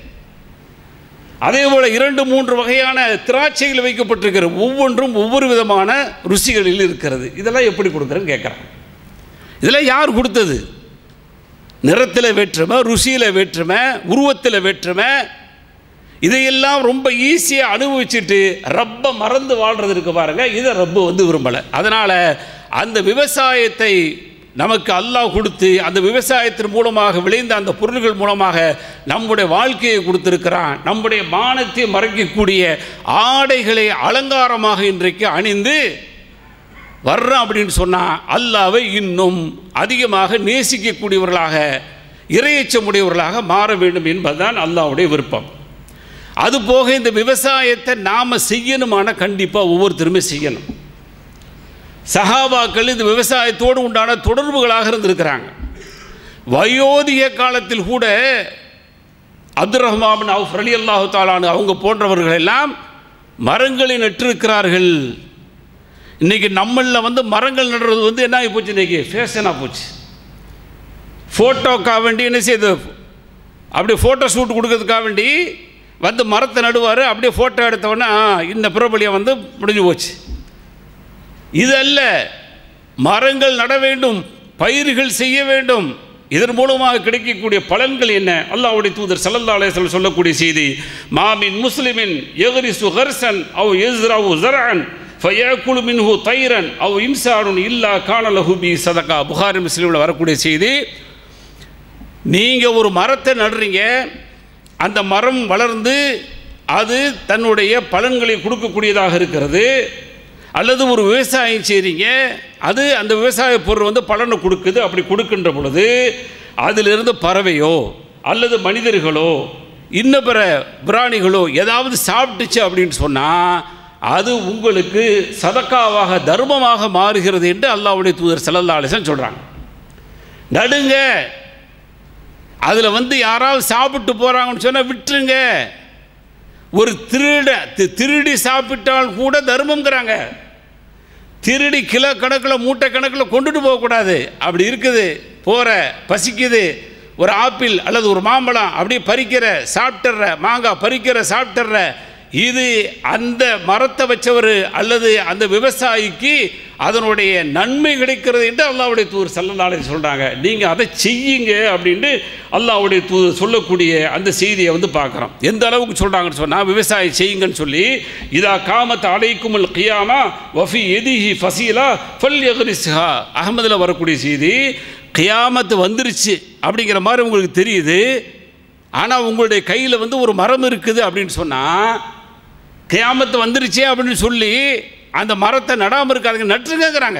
அதே போல் இரண்டு மூன்று வகையான திராட்சைகள் வைக்கப்பட்டிருக்கிற ஒவ்வொன்றும் ஒவ்வொரு விதமான ருசிகளில் இருக்கிறது இதெல்லாம் எப்படி கொடுக்குறேன்னு கேட்குறான் இதெல்லாம் யார் கொடுத்தது நிறத்தில் வேற்றுமை ருசியில் வேற்றுமை உருவத்தில் வேற்றுமை இதையெல்லாம் ரொம்ப ஈஸியாக அனுபவிச்சுட்டு ரப்பை மறந்து வாழ்றது இருக்கு பாருங்க இதை ரப்பு வந்து விரும்பலை அதனால் அந்த விவசாயத்தை நமக்கு அல்லாஹ் கொடுத்து அந்த விவசாயத்தின் மூலமாக விளைந்த அந்த பொருள்கள் மூலமாக நம்முடைய வாழ்க்கையை கொடுத்திருக்கிறான் நம்முடைய மானத்தை மறைக்கக்கூடிய ஆடைகளை அலங்காரமாக இன்றைக்கு அணிந்து வர்றோம் அப்படின்னு சொன்னால் அல்லாவை இன்னும் அதிகமாக நேசிக்கக்கூடியவர்களாக இரையச்சமுடையவர்களாக மாற வேண்டும் என்பதுதான் அல்லாவுடைய விருப்பம் அதுபோக இந்த விவசாயத்தை நாம் செய்யணுமான கண்டிப்பாக ஒவ்வொருத்தருமே செய்யணும் சஹாபாக்கள் இந்த விவசாயத்தோடு உண்டான தொடர்புகளாக இருந்திருக்கிறாங்க வயோதிக காலத்தில் கூட அப்துல் ரஹ்மான் அவுஃப் அலி அல்லாஹு தாலானு அவங்க போன்றவர்கள் எல்லாம் மரங்களை நட்டிருக்கிறார்கள் இன்றைக்கி நம்மளில் வந்து மரங்கள் நடுறது வந்து என்ன ஆகி போச்சு இன்றைக்கி ஃபேஷனாக போச்சு ஃபோட்டோக்காக வேண்டி என்ன செய்யுது அப்படியே ஃபோட்டோ ஷூட் கொடுக்கறதுக்காக வேண்டி வந்து மரத்தை நடுவார் அப்படியே ஃபோட்டோ எடுத்தவொடனே ஆ இந்த பிரபலியம் வந்து முடிஞ்சு போச்சு இது அல்ல மரங்கள் நட வேண்டும் பயிர்கள் செய்ய வேண்டும் இதன் மூலமாக கிடைக்கக்கூடிய பலன்கள் என்ன அல்லாஹ்வுடைய தூதர் ஸல்லல்லாஹு அலைஹி வஸல்லம் சொல்லக்கூடிய செய்தி மாமின் முஸ்லிமின் யக்ரிசு ஹர்சன் அவ் யஸ்ரவு ஸர்அன் ஃபயக்குலு மின்ஹு தைரன் அவ் இன்சானுன் இல்லா கான லஹு பி சதகா புகாரி முஸ்லிமில் வரக்கூடிய செய்தி நீங்கள் ஒரு மரத்தை நடுறீங்க அந்த மரம் வளர்ந்து அது தன்னுடைய பலன்களை கொடுக்கக்கூடியதாக இருக்கிறது அல்லது ஒரு விவசாயம் செய்கிறீங்க அது அந்த விவசாய பொருள் வந்து பலனை கொடுக்குது அப்படி கொடுக்கின்ற பொழுது அதிலிருந்து பறவையோ அல்லது மனிதர்களோ இன்ன பிற பிராணிகளோ ஏதாவது சாப்பிட்டுச்சு அப்படின்னு சொன்னால் அது உங்களுக்கு சதக்காவாக தர்மமாக மாறுகிறது என்று அல்லாஹ்வுடைய தூதர் ஸல்லல்லாஹு அலைஹி வஸல்லம் சொல்கிறாங்க நடுங்க அதில் வந்து யாராவது சாப்பிட்டு போகிறாங்கன்னு சொன்னால் விட்டுருங்க ஒரு திருட தி- திருடி சாப்பிட்டால் கூட தர்மங்கிறாங்க திருடி கிலோ கணக்கில் மூட்டை கணக்கில் கொண்டுட்டு போகக்கூடாது அப்படி இருக்குது போகிற பசிக்குது ஒரு ஆப்பிள் அல்லது ஒரு மாம்பழம் அப்படியே பறிக்கிற சாப்பிட்டுற மாங்காய் பறிக்கிற சாப்பிட்டுற இது அந்த மரத்தை வச்சவர் அல்லது அந்த விவசாயிக்கு அதனுடைய நன்மை கிடைக்கிறது என்று அல்லாவுடைய தூர் சல்லல்லாலே சொல்கிறாங்க நீங்கள் அதை செய்யுங்க அப்படின்ட்டு அல்லாவுடைய தூர் சொல்லக்கூடிய அந்த செய்தியை வந்து பார்க்குறோம் எந்த அளவுக்கு சொல்கிறாங்கன்னு சொன்னால் விவசாயம் செய்யுங்கன்னு சொல்லி இதா காமத் அலைக்குமல் கியாமா வஃபி எதிஹி ஃபசீலா ஃபல் எஹ்ரிஸ்ஹா அகமதில் வரக்கூடிய செய்தி கியாமத்து வந்துருச்சு அப்படிங்கிற மாதிரி உங்களுக்கு தெரியுது ஆனால் உங்களுடைய கையில் வந்து ஒரு மரம் இருக்குது அப்படின்னு சொன்னால் கியாமத்து வந்துருச்சே அப்படின்னு சொல்லி அந்த மரத்தை நடாமல் இருக்காதுங்க நட்டுருங்கிறாங்க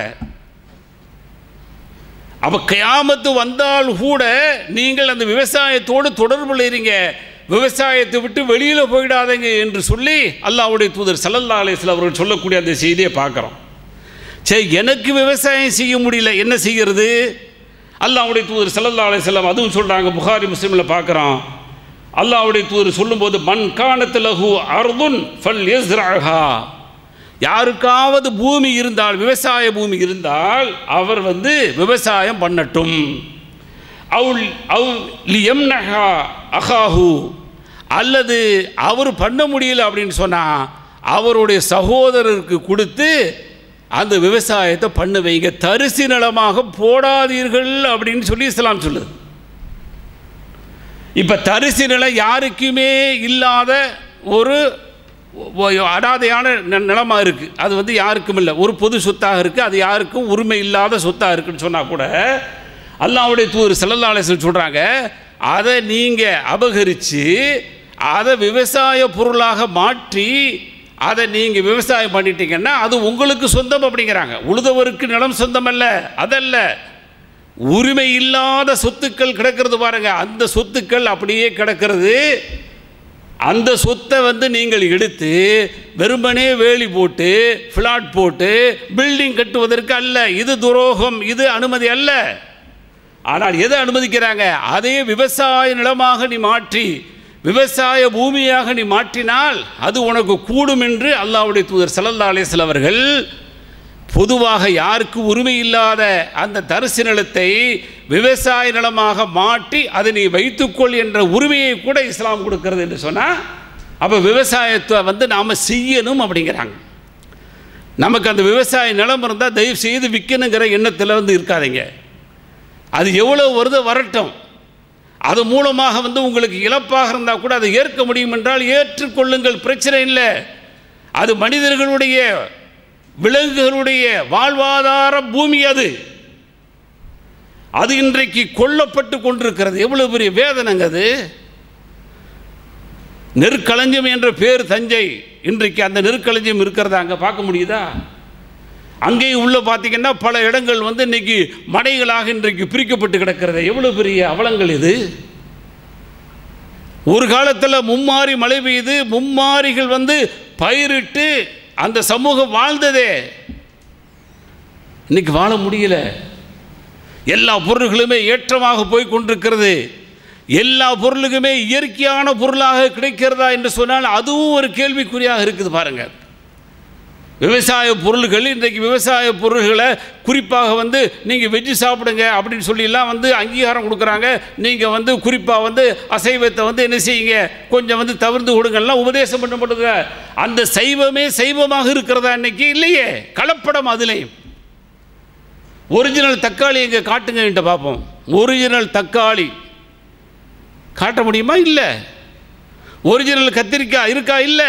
அப்போ கியாமத்து வந்தால் கூட நீங்கள் அந்த விவசாயத்தோடு தொடர்புல இருங்க விவசாயத்தை விட்டு வெளியில் போயிடாதீங்க என்று சொல்லி அல்லாஹ்வுடைய தூதர் ஸல்லல்லாஹு அலைஹி வஸல்லம் அவர்கள் சொல்லக்கூடிய அந்த செய்தியை பார்க்குறோம் சரி எனக்கு விவசாயம் செய்ய முடியல என்ன செய்கிறது அல்லாஹ்வுடைய தூதர் ஸல்லல்லாஹு அலைஹி வஸல்லம் அதுவும் சொல்கிறாங்க புகாரி முஸ்லீமில் பார்க்குறோம் அல்லாஹ்வுடைய தூதர் சொல்லும்போது மன் காணத்து லஹு அர்துன் ஃபல் யஸ்ரஹா யாருக்காவது பூமி இருந்தால் விவசாய பூமி இருந்தால் அவர் வந்து விவசாயம் பண்ணட்டும் அவுல் அவு லியம்னஹா அகாஹு அல்லது அவர் பண்ண முடியல அப்படின்னு சொன்னால் அவருடைய சகோதரருக்கு கொடுத்து அந்த விவசாயத்தை பண்ண வைங்க தரிசு நிலமாக போடாதீர்கள் அப்படின்னு சொல்லி இஸ்லாம் சொல்லுது இப்போ தரிசு நிலம் யாருக்குமே இல்லாத ஒரு ஒ- அனாதையான நி- நிலமா இருக்குது அது வந்து யாருக்கும் இல்லை ஒரு பொது சொத்தாக இருக்குது அது யாருக்கும் உரிமை இல்லாத சொத்தாக இருக்குன்னு சொன்னால் கூட அல்லாஹ்வுடைய தூர் ஸல்லல்லாஹு அலைஹி வஸல்லம் சொல்கிறாங்க அதை நீங்கள் அபகரித்து அதை விவசாய பொருளாக மாற்றி அதை நீங்கள் விவசாயம் பண்ணிட்டீங்கன்னா அது உங்களுக்கு சொந்தம் அப்படிங்கிறாங்க உழுதவருக்கு நிலம் சொந்தம் அல்ல அதல்ல உரிமை இல்லாத சொத்துக்கள் கிடக்கிறது பாருங்க அந்த சொத்துக்கள் அப்படியே கிடக்கிறது அந்த சொத்தை வந்து நீங்கள் எடுத்து வெறுமனே வேலி போட்டு ஃப்ளாட் போட்டு பில்டிங் கட்டுவதற்கு அல்ல இது துரோகம் இது அனுமதி அல்ல ஆனால் எதை அனுமதிக்கிறாங்க அதே விவசாய நிலமாக நீ மாற்றி விவசாய பூமியாக நீ மாற்றினால் அது உனக்கு கூடும் என்று அல்லாஹ்வுடைய தூதர் ஸல்லல்லாஹு அலைஹி வஸல்லம் அவர்கள் பொதுவாக யாருக்கு உரிமை இல்லாத அந்த தரிசு நிலத்தை விவசாய நிலமாக மாற்றி அதை நீ வைத்துக்கொள் என்ற உரிமையை கூட இஸ்லாம் கொடுக்கிறது என்று சொன்னால் அப்போ விவசாயத்தை வந்து நாம் செய்யணும் அப்படிங்கிறாங்க நமக்கு அந்த விவசாய நிலம் இருந்தால் தயவு செய்து விற்கணுங்கிற எண்ணத்தில் வந்து இருக்காதீங்க அது எவ்வளோ வருதோ வரட்டும் அது மூலமாக வந்து உங்களுக்கு இழப்பாக இருந்தால் கூட அதை ஏற்க முடியும் என்றால் ஏற்றுக்கொள்ளுங்கள் பிரச்சனை இல்லை அது மனிதர்களுடைய விலங்குகளுடைய வாழ்வாதார பூமி அது அது இன்றைக்கு கொல்லப்பட்டு கொண்டிருக்கிறது எவ்வளவு பெரிய வேதனைங்க அது நெற்களஞ்சியம் என்ற பேர் தஞ்சை இன்றைக்கு அந்த நெற்களஞ்சியம் இருக்கிறதா அங்கே பார்க்க முடியுதா அங்கேயும் உள்ள பார்த்தீங்கன்னா பல இடங்கள் வந்து இன்னைக்கு மடைகளாக இன்றைக்கு பிரிக்கப்பட்டு கிடக்கிறது எவ்வளோ பெரிய அவலங்கள் இது ஒரு காலத்தில் மும்மாரி மழை பெய்து மும்மாரிகள் வந்து பயிரிட்டு அந்த சமூகம் வாழ்ந்ததே இன்னைக்கு வாழ முடியல எல்லா பொருள்களுமே ஏற்றமாக போய் கொண்டிருக்கிறது எல்லா பொருளுக்குமே இயற்கையான பொருளாக கிடைக்கிறதா என்று சொன்னால் அதுவும் ஒரு கேள்விக்குறியாக இருக்குது பாருங்கள் விவசாய பொருள்கள் இன்றைக்கு விவசாய பொருள்களை குறிப்பாக வந்து நீங்கள் வெஜ்ஜு சாப்பிடுங்க அப்படின்னு சொல்லிலாம் வந்து அங்கீகாரம் கொடுக்குறாங்க நீங்கள் வந்து குறிப்பாக வந்து அசைவத்தை வந்து என்ன செய்யுங்க கொஞ்சம் வந்து தவிர்த்து கொடுங்கலாம் உபதேசம் பண்ணப்படுது அந்த சைவமே சைவமாக இருக்கிறதா இன்னைக்கு இல்லையே கலப்படம் அதுலேயும் ஒரிஜினல் தக்காளி எங்கே காட்டுங்க என்கிட்ட பார்ப்போம் ஒரிஜினல் தக்காளி காட்ட முடியுமா இல்லை ஒரிஜினல் கத்திரிக்காய் இருக்கா இல்லை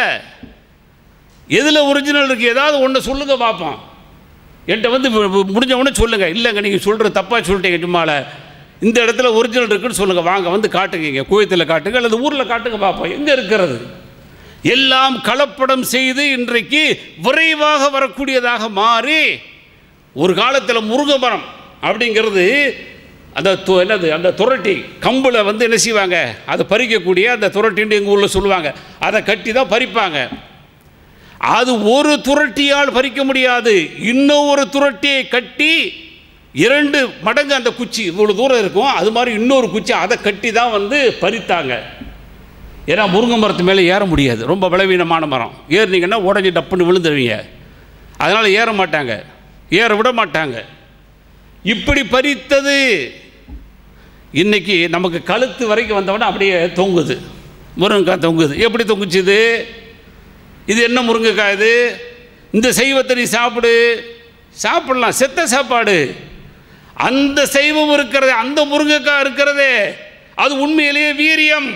எதில் ஒரிஜினல் இருக்குது ஏதாவது ஒன்று சொல்லுங்கள் பார்ப்போம் என்கிட்ட வந்து மு- மு- முடிஞ்ச உடனே சொல்லுங்கள் இல்லைங்க நீங்கள் சொல்கிற தப்பாக சொல்லிட்டீங்க சும்மால இந்த இடத்துல ஒரிஜினல் இருக்குன்னு சொல்லுங்கள் வாங்க வந்து காட்டுங்க இங்கே கோயத்தில் காட்டுங்க அல்லது ஊரில் காட்டுங்க பார்ப்போம் எங்கே இருக்கிறது எல்லாம் கலப்படம் செய்து இன்றைக்கு விரைவாக வரக்கூடியதாக மாறி ஒரு காலத்தில் முருங்கை மரம் அப்படிங்கிறது அந்த து- என்னது அந்த துரட்டி கம்பில் வந்து என்ன செய்வாங்க அதை பறிக்கக்கூடிய அந்த துரட்டின்னு எங்கள் ஊரில் சொல்லுவாங்க அதை கட்டி தான் பறிப்பாங்க அது ஒரு துரட்டியால் பறிக்க முடியாது இன்னும் ஒரு துரட்டியை கட்டி இரண்டு மடங்கு அந்த குச்சி இவ்வளோ தூரம் இருக்கும் அது மாதிரி இன்னொரு குச்சி அதை கட்டி தான் வந்து பறித்தாங்க ஏன்னா முருங்கை மரத்து மேலே ஏற முடியாது ரொம்ப பலவீனமான மரம் ஏறினீங்கன்னா உடஞ்சி டப்புன்னு விழுந்துருவீங்க அதனால் ஏற மாட்டாங்க ஏற விட மாட்டாங்க இப்படி பறித்தது இன்னைக்கு நமக்கு கழுத்து வரைக்கும் வந்தவொடனே அப்படியே தொங்குது முருங்கைக்காய் தொங்குது எப்படி தொங்குச்சுது இது என்ன முருங்கைக்காய் இது இந்த சைவத்தை நீ சாப்பிடு சாப்பிடலாம் செத்த சாப்பாடு அந்த சைவம் இருக்கிறது அந்த முருங்கைக்காய் இருக்கிறதே அது உண்மையிலேயே வீரியம்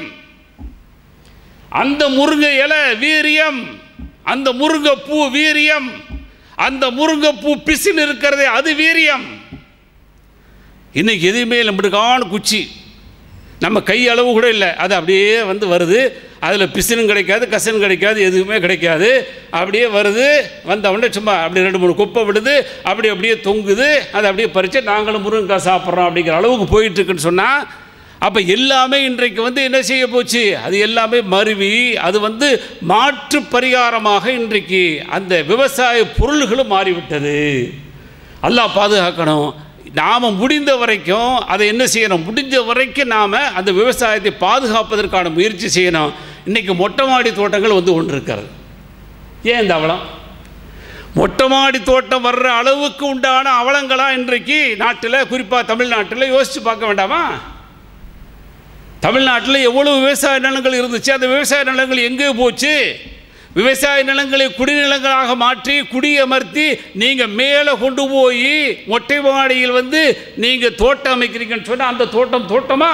அந்த முருங்கை இலை வீரியம் அந்த முருங்கை பூ வீரியம் அந்த முருங்கை பூ பிசின் இருக்கிறதே அது வீரியம் இன்னைக்கு எதுவுமே நம்மளுக்கான குச்சி நம்ம கை அளவு கூட இல்லை அது அப்படியே வந்து வருது அதில் பிசினும் கிடைக்காது கசனும் கிடைக்காது எதுவுமே கிடைக்காது அப்படியே வருது வந்த உடனே சும்மா அப்படி ரெண்டு மூணு குப்பை விடுது அப்படி அப்படியே தொங்குது அதை அப்படியே பறித்து நாங்களும் முருங்கைக்காய் சாப்பிட்றோம் அப்படிங்கிற அளவுக்கு போயிட்டுருக்குன்னு சொன்னால் அப்போ எல்லாமே இன்றைக்கு வந்து என்ன செய்ய போச்சு அது எல்லாமே மருவி அது வந்து மாற்று பரிகாரமாக இன்றைக்கு அந்த விவசாய பொருள்களும் மாறிவிட்டது அல்லாஹ் பாதுகாக்கணும் நாம் முடிந்த வரைக்கும் அதை என்ன செய்யணும் முடிஞ்ச வரைக்கும் நாம் அந்த விவசாயத்தை பாதுகாப்பதற்கான முயற்சி செய்யணும் இன்றைக்கி மொட்டை மாடி தோட்டங்கள் வந்து ஒன்று இருக்கிறது ஏன் இந்த அவலம் மொட்டை மாடி தோட்டம் வர்ற அளவுக்கு உண்டான அவலங்களா இன்றைக்கு நாட்டில் குறிப்பாக தமிழ்நாட்டில் யோசித்து பார்க்க வேண்டாமா தமிழ்நாட்டில் எவ்வளவு விவசாய நிலங்கள் இருந்துச்சு அந்த விவசாய நிலங்கள் எங்கே போச்சு விவசாய நிலங்களை குடிநிலங்களாக மாற்றி குடியமர்த்தி நீங்கள் மேலே கொண்டு போய் மொட்டை மாடியில் வந்து நீங்கள் தோட்டம் அமைக்கிறீங்கன்னு சொன்னால் அந்த தோட்டம் தோட்டமா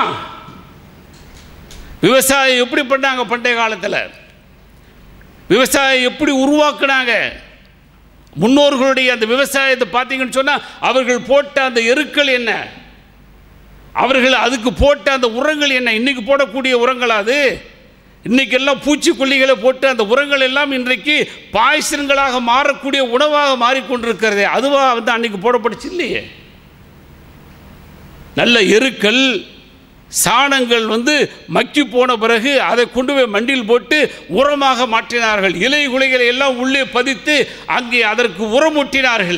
விவசாயம் எப்படி பண்ணாங்க பண்டைய காலத்தில் விவசாயம் எப்படி உருவாக்குனாங்க முன்னோர்களுடைய அந்த விவசாயத்தை பார்த்தீங்கன்னு சொன்னால் அவர்கள் போட்ட அந்த எருக்கள் என்ன அவர்கள் அதுக்கு போட்ட அந்த உரங்கள் என்ன இன்னைக்கு போடக்கூடிய உரங்களா அது இன்னைக்கெல்லாம் பூச்சிக்கொல்லிகளை போட்டு அந்த உரங்கள் எல்லாம் இன்றைக்கு பாய்சன்களாக மாறக்கூடிய உணவாக மாறிக்கொண்டிருக்கிறதே அதுவா வந்து அன்னைக்கு போடப்பட்டுச்சு இல்லையே நல்ல எருக்கள் சாணங்கள் வந்து மக்கி போன பிறகு அதை கொண்டு போய் மண்டியில் போட்டு உரமாக மாற்றினார்கள் இலை குலைகளை எல்லாம் உள்ளே பதித்து அங்கே அதற்கு உரமூட்டினார்கள்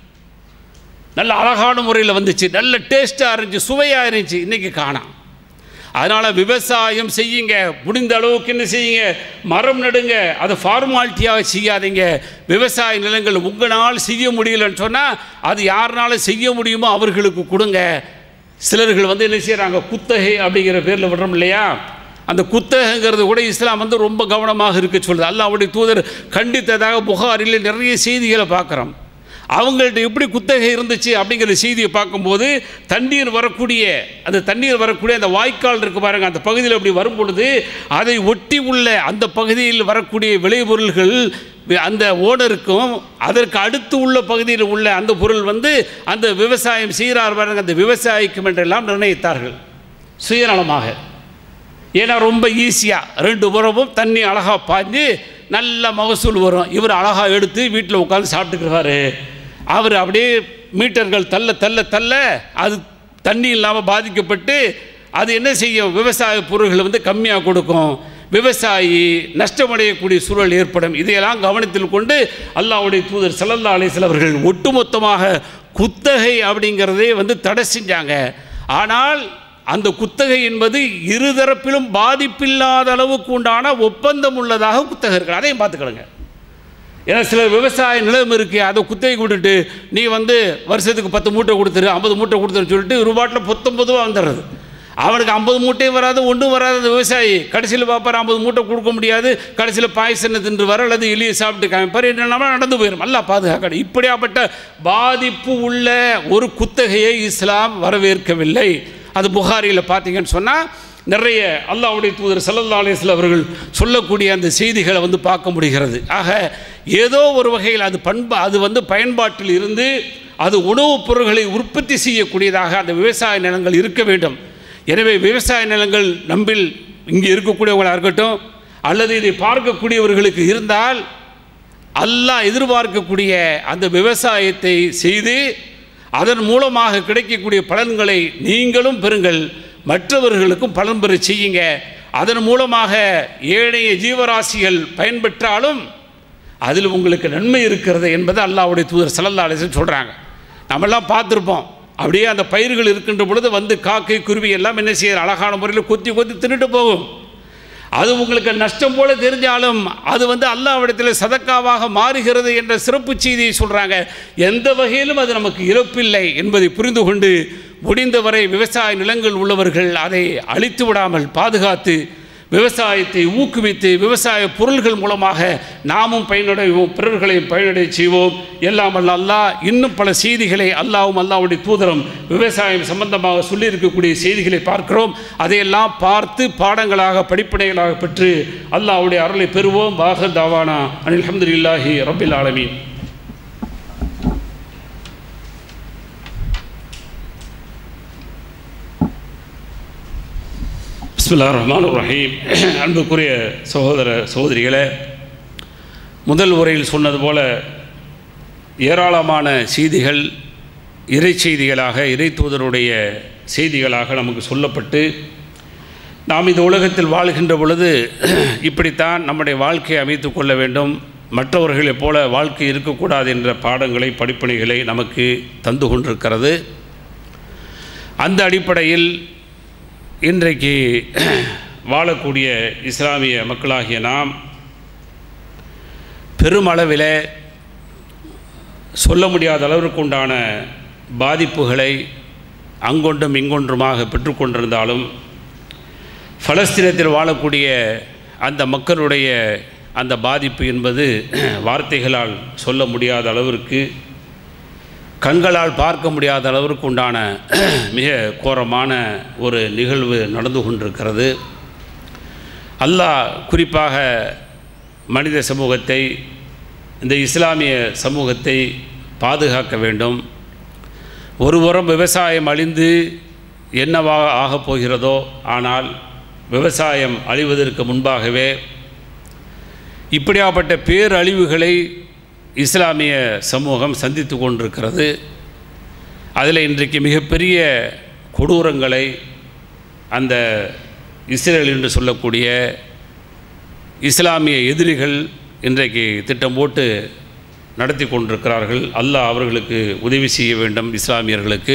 நல்ல அழகான முறையில் வந்துச்சு நல்ல டேஸ்ட்டாக இருந்துச்சு சுவையாக இருந்துச்சு இன்றைக்கி காணாம் அதனால் விவசாயம் செய்யுங்க முடிந்த அளவுக்கு என்ன செய்யுங்க மரம் நடுங்க அதை ஃபார்மாலிட்டியாக செய்யாதீங்க விவசாய நிலங்கள் உங்களால் செய்ய முடியலன்னு சொன்னால் அது யாருனால செய்ய முடியுமோ அவர்களுக்கு கொடுங்க சிலர்கள் வந்து என்ன செய்கிறாங்க குத்தகை அப்படிங்கிற பேரில் விடுறோம் இல்லையா அந்த குத்தகைங்கிறது கூட இஸ்லாம் வந்து ரொம்ப கவனமாக இருக்க சொல்லுது அல்லாஹ்வுடைய தூதர் கண்டித்ததாக புகாரில் நிறைய செய்திகளை பார்க்குறோம் அவங்கள்ட்ட எப்படி குத்தகை இருந்துச்சு அப்படிங்கிற செய்தியை பார்க்கும்போது தண்ணீர் வரக்கூடிய அந்த தண்ணீர் வரக்கூடிய அந்த வாய்க்கால் இருக்கு பாருங்க அந்த பகுதியில் அப்படி வரும் பொழுது அதை ஒட்டி உள்ள அந்த பகுதியில் வரக்கூடிய விளைபொருள்கள் வி- அந்த ஓனருக்கும் அதற்கு அடுத்து உள்ள பகுதியில் உள்ள அந்த பொருள் வந்து அந்த விவசாயம் செய்கிறார் பாருங்க அந்த விவசாயிக்கும் என்றெல்லாம் நிர்ணயித்தார்கள் சுயநலமாக ஏன்னா ரொம்ப ஈஸியாக ரெண்டு புறமும் தண்ணி அழகாக பாய்ஞ்சு நல்ல மகசூல் வரும் இவர் அழகாக எடுத்து வீட்டில் உட்காந்து சாப்பிட்டுக்கிறாரு அவர் அப்படியே மீட்டர்கள் தள்ள தள்ள தள்ள அது தண்ணி இல்லாமல் பாதிக்கப்பட்டு அது என்ன செய்யும் விவசாய பொருள்களை வந்து கம்மியாக கொடுக்கும் விவசாயி நஷ்டமடையக்கூடிய சூழல் ஏற்படும் இதையெல்லாம் கவனத்தில் கொண்டு அல்லாஹ்வுடைய தூதர் ஸல்லல்லாஹு அலைஹி வஸல்லம் அவர்கள் ஒட்டுமொத்தமாக குத்தகை அப்படிங்கிறதே வந்து தடை செஞ்சாங்க ஆனால் அந்த குத்தகை என்பது இருதரப்பிலும் பாதிப்பில்லாத அளவுக்கு உண்டான ஒப்பந்தம் உள்ளதாக குத்தகை இருக்கு அதையும் பார்த்துக்கிடுங்க ஏன்னா சில விவசாய நிலம் இருக்கு அதை குத்தகை விட்டுட்டு நீ வந்து வருஷத்துக்கு பத்து மூட்டை கொடுத்துரு ஐம்பது மூட்டை கொடுத்துருன்னு சொல்லிட்டு ரூபாட்டில் பத்தொம்பதுவா வந்துடுறது அவனுக்கு ஐம்பது மூட்டையும் வராது ஒன்றும் வராது அந்த விவசாயி கடைசியில் பார்ப்பார் ஐம்பது மூட்டை கொடுக்க முடியாது கடைசியில் பாய்சனை தின்று வர அல்லது எலியை சாப்பிட்டு காமிப்பார் என்னென்னா நடந்து போயிடும் நல்லா பாதுகாக்கணும் இப்படியாப்பட்ட பாதிப்பு உள்ள ஒரு குத்தகையை இஸ்லாம் வரவேற்கவில்லை அது புகாரியில் பார்த்தீங்கன்னு சொன்னால் நிறைய அல்லாஹ்வுடைய தூதர் ஸல்லல்லாஹு அலைஹி வஸல்லம் அவர்கள் சொல்லக்கூடிய அந்த செய்திகளை வந்து பார்க்க முடிகிறது ஆக ஏதோ ஒரு வகையில் அது பண்பு அது வந்து பயன்பாட்டில் இருந்து அது உணவுப் பொருட்களை உற்பத்தி செய்யக்கூடியதாக அந்த விவசாய நிலங்கள் இருக்க வேண்டும் எனவே விவசாய நிலங்கள் நம்பில் இங்கே இருக்கக்கூடியவங்களாக இருக்கட்டும் அல்லது இதை பார்க்கக்கூடியவர்களுக்கு இருந்தால் அல்லாஹ் எதிர்பார்க்கக்கூடிய அந்த விவசாயத்தை செய்து அதன் மூலமாக கிடைக்கக்கூடிய பலன்களை நீங்களும் பெறுங்கள் மற்றவர்களுக்கும் பலன் பெற செய்யுங்க அதன் மூலமாக ஏனைய ஜீவராசிகள் பயன்பெற்றாலும் அதில் உங்களுக்கு நன்மை இருக்கிறது என்பதை அல்லாஹ்வுடைய தூதர் ஸல்லல்லாஹு அலைஹி வஸல்லம் சொல்கிறாங்க நம்மெல்லாம் பார்த்துருப்போம் அப்படியே அந்த பயிர்கள் இருக்கின்ற பொழுது வந்து காக்கை குருவி எல்லாம் என்ன செய்யற அழகான முறையில் கொத்தி கொத்தி தின்னுட்டு போகும் அது உங்களுக்கு நஷ்டம் போல தெரிஞ்சாலும் அது வந்து அல்லாவிடத்தில் சதக்காவாக மாறுகிறது என்ற சிறப்பு செய்தியை சொல்கிறாங்க எந்த வகையிலும் அது நமக்கு இழப்பில்லை என்பதை புரிந்து கொண்டு முடிந்தவரை விவசாய நிலங்கள் உள்ளவர்கள் அதை அழித்து விடாமல் பாதுகாத்து விவசாயத்தை ஊக்குவித்து விவசாய பொருள்கள் மூலமாக நாமும் பயனடைவோம் பிறர்களையும் பயனடை செய்வோம் எல்லாம் அல்ல அல்லாஹ் இன்னும் பல செய்திகளை அல்லாவும் அல்லாவுடைய தூதரம் விவசாயம் சம்பந்தமாக சொல்லியிருக்கக்கூடிய செய்திகளை பார்க்கிறோம் அதையெல்லாம் பார்த்து பாடங்களாக படிப்பினைகளாக பெற்று அல்லாஹ்வுடைய அருளை பெறுவோம் வாஹர் தாவானா அனில் அல்ஹம்துலில்லாஹி ரபில் ஆலமீன் பிஸ்மில்லா ரஹ்மான் ரஹீம் அன்புக்குரிய சகோதர சகோதரிகளே முதல் உரையில் சொன்னது போல ஏராளமான செய்திகள் இறை செய்திகளாக இறை தூதருடைய செய்திகளாக நமக்கு சொல்லப்பட்டு நாம் இந்த உலகத்தில் வாழ்கின்ற பொழுது இப்படித்தான் நம்முடைய வாழ்க்கையை அமைத்து கொள்ள வேண்டும் மற்றவர்களைப் போல வாழ்க்கை இருக்கக்கூடாது என்ற பாடங்களை படிப்பணிகளை நமக்கு தந்து கொண்டிருக்கிறது அந்த அடிப்படையில் இன்றைக்கு வாழக்கூடிய இஸ்லாமிய மக்களாகிய நாம் பெருமளவில் சொல்ல முடியாத அளவிற்கு உண்டான பாதிப்புகளை அங்கொன்றும் இங்கொன்றுமாக பெற்றுக்கொண்டிருந்தாலும் பலஸ்தீனத்தில் வாழக்கூடிய அந்த மக்களுடைய அந்த பாதிப்பு என்பது வார்த்தைகளால் சொல்ல முடியாத அளவிற்கு கண்களால் பார்க்க முடியாத அளவிற்கு உண்டான மிக கோரமான ஒரு நிகழ்வு நடந்து கொண்டிருக்கிறது அல்லாஹ் குறிப்பாக மனித சமூகத்தை இந்த இஸ்லாமிய சமூகத்தை பாதுகாக்க வேண்டும் ஒருபுறம் விவசாயம் அழிந்து என்னவாக ஆகப் போகிறதோ ஆனால் விவசாயம் அழிவதற்கு முன்பாகவே இப்படியாப்பட்ட பேரழிவுகளை இஸ்லாமிய சமூகம் சந்தித்து கொண்டிருக்கிறது அதில் இன்றைக்கு மிகப்பெரிய கொடூரங்களை அந்த இஸ்ரேல் என்று சொல்லக்கூடிய இஸ்லாமிய எதிரிகள் இன்றைக்கு திட்டம் போட்டு நடத்தி கொண்டிருக்கிறார்கள் அல்லாஹ் அவர்களுக்கு உதவி செய்ய வேண்டும் இஸ்லாமியர்களுக்கு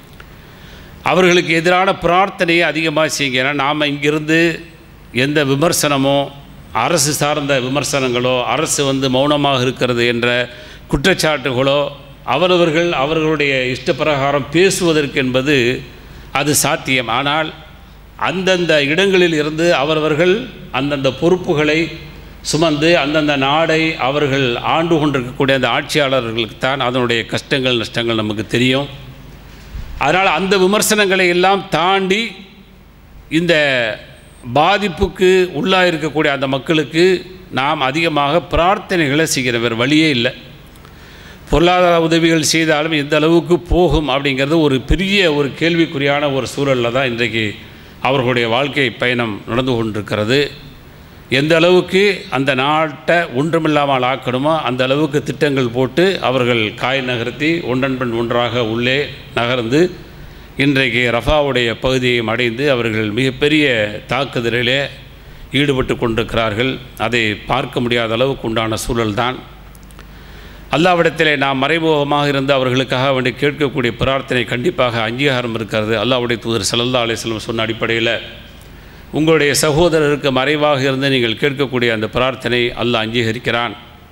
அவர்களுக்கு எதிரான பிரார்த்தனையை அதிகமாக செய்யுங்க ஏன்னா நாம் இங்கிருந்து எந்த விமர்சனமோ அரசு சார்ந்த விமர்சனங்களோ அரசு வந்து மௌனமாக இருக்கிறது என்ற குற்றச்சாட்டுகளோ அவரவர்கள் அவர்களுடைய இஷ்டப்பிரகாரம் பேசுவதற்கு என்பது அது சாத்தியம் ஆனால் அந்தந்த இடங்களில் இருந்து அவரவர்கள் அந்தந்த பொறுப்புகளை சுமந்து அந்தந்த நாடை அவர்கள் ஆண்டு கொண்டிருக்கக்கூடிய அந்த ஆட்சியாளர்களுக்கு தான் அதனுடைய கஷ்டங்கள் நஷ்டங்கள் நமக்கு தெரியும் அதனால் அந்த விமர்சனங்களை எல்லாம் தாண்டி இந்த பாதிப்புக்கு உள்ளாக இருக்கக்கூடிய அந்த மக்களுக்கு நாம் அதிகமாக பிரார்த்தனைகளை செய்கிற வேறு வழியே இல்லை பொருளாதார உதவிகள் செய்தாலும் எந்த அளவுக்கு போகும் அப்படிங்கிறது ஒரு பெரிய ஒரு கேள்விக்குறியான ஒரு சூழலில் தான் இன்றைக்கு அவர்களுடைய வாழ்க்கை பயணம் நடந்து கொண்டிருக்கிறது எந்த அளவுக்கு அந்த நாட்டை ஒன்றுமில்லாமல் ஆக்கணுமோ அந்த அளவுக்கு திட்டங்கள் போட்டு அவர்கள் காய் நகர்த்தி ஒன்றன் பின் ஒன்றாக உள்ளே நகர்ந்து இன்றைக்கு ரஃபாவுடைய பகுதியையும் அடைந்து அவர்கள் மிகப்பெரிய தாக்குதலிலே ஈடுபட்டு கொண்டிருக்கிறார்கள் அதை பார்க்க முடியாத அளவுக்கு உண்டான சூழல்தான் அல்லாவிடத்திலே நாம் மறைமுகமாக இருந்து அவர்களுக்காக வேண்டி கேட்கக்கூடிய பிரார்த்தனை கண்டிப்பாக அங்கீகாரம் இருக்கிறது அல்லாவுடைய தூதர் சல்லல்லா அலிஸ்லம் சொன்ன அடிப்படையில் உங்களுடைய சகோதரருக்கு மறைவாக இருந்து நீங்கள் கேட்கக்கூடிய அந்த பிரார்த்தனை அல்லாஹ் அங்கீகரிக்கிறான்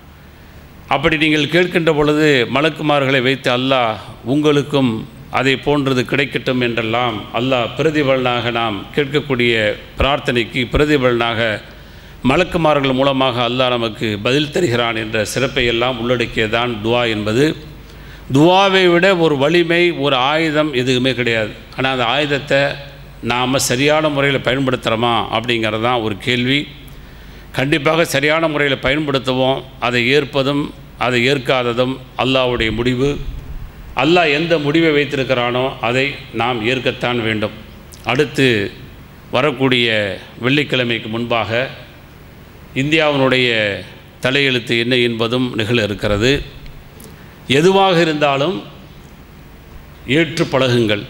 அப்படி நீங்கள் கேட்கின்ற பொழுது மலக்குமார்களை வைத்து அல்லாஹ் உங்களுக்கும் அதை போன்றது கிடைக்கட்டும் என்றெல்லாம் அல்லாஹ் பிரதிபலனாக நாம் கேட்கக்கூடிய பிரார்த்தனைக்கு பிரதிபலனாக மலக்குமார்கள் மூலமாக அல்லாஹ் நமக்கு பதில் தருகிறான் என்ற சிறப்பை எல்லாம் உள்ளடக்கியதான் துவா என்பது துவாவை விட ஒரு வலிமை ஒரு ஆயுதம் எதுவுமே கிடையாது ஆனால் அந்த ஆயுதத்தை நாம் சரியான முறையில் பயன்படுத்துகிறோமா அப்படிங்கிறது தான் ஒரு கேள்வி கண்டிப்பாக சரியான முறையில் பயன்படுத்துவோம் அதை ஏற்பதும் அதை ஏற்காததும் அல்லாஹ்வுடைய முடிவு அல்லாஹ் எந்த முடிவை வைத்திருக்கிறானோ அதை நாம் ஏற்கத்தான் வேண்டும் அடுத்து வரக்கூடிய வெள்ளிக்கிழமைக்கு முன்பாக இந்தியாவினுடைய தலையெழுத்து என்ன என்பதும் நிகழ இருக்கிறது எதுவாக இருந்தாலும் ஏற்று பழகுங்கள்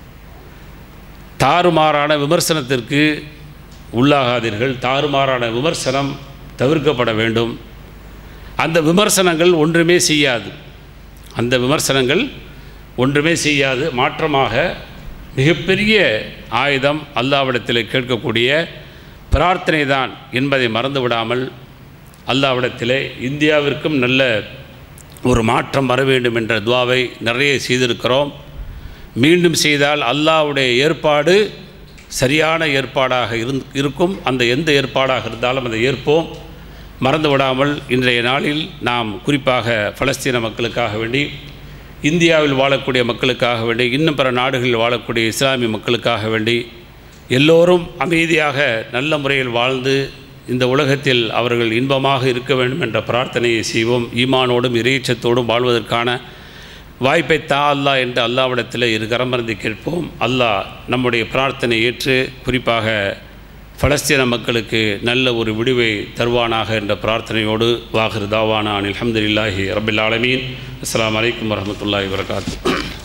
தாறுமாறான விமர்சனத்திற்கு உள்ளாகாதீர்கள் தாறுமாறான விமர்சனம் தவிர்க்கப்பட வேண்டும் அந்த விமர்சனங்கள் ஒன்றுமே செய்யாது அந்த விமர்சனங்கள் ஒன்றுமே செய்யாது மாற்றமாக மிகப்பெரிய ஆயுதம் அல்லாவிடத்தில் கேட்கக்கூடிய பிரார்த்தனை தான் என்பதை மறந்து விடாமல் அல்லாவிடத்திலே இந்தியாவிற்கும் நல்ல ஒரு மாற்றம் வர வேண்டும் என்ற துவாவை நிறைய செய்திருக்கிறோம் மீண்டும் செய்தால் அல்லாஹ்வுடைய ஏற்பாடு சரியான ஏற்பாடாக இருந் இருக்கும் அந்த எந்த ஏற்பாடாக இருந்தாலும் அதை ஏற்போம் மறந்து விடாமல் இன்றைய நாளில் நாம் குறிப்பாக பலஸ்தீன மக்களுக்காக வேண்டி இந்தியாவில் வாழக்கூடிய மக்களுக்காக வேண்டி இன்னும் பிற நாடுகளில் வாழக்கூடிய இஸ்லாமிய மக்களுக்காக வேண்டி எல்லோரும் அமைதியாக நல்ல முறையில் வாழ்ந்து இந்த உலகத்தில் அவர்கள் இன்பமாக இருக்க வேண்டும் என்ற பிரார்த்தனையை செய்வோம் ஈமானோடும் இறைச்சத்தோடும் வாழ்வதற்கான வாய்ப்பை தா அல்லாஹ் என்று அல்லாவிடத்தில் இரு கரமர்ந்து கேட்போம் அல்லாஹ் நம்முடைய பிரார்த்தனை ஏற்று குறிப்பாக பலஸ்தீன மக்களுக்கு நல்ல ஒரு விடுவை தருவானாக என்ற பிரார்த்தனையோடு வாஹிர் தாவானா அனில் அஹமதுல்லாஹி ரபில் ஆலமீன் அஸ்ஸலாமு அலைக்கும் வரஹ்மத்துல்லாஹி வரகாத்து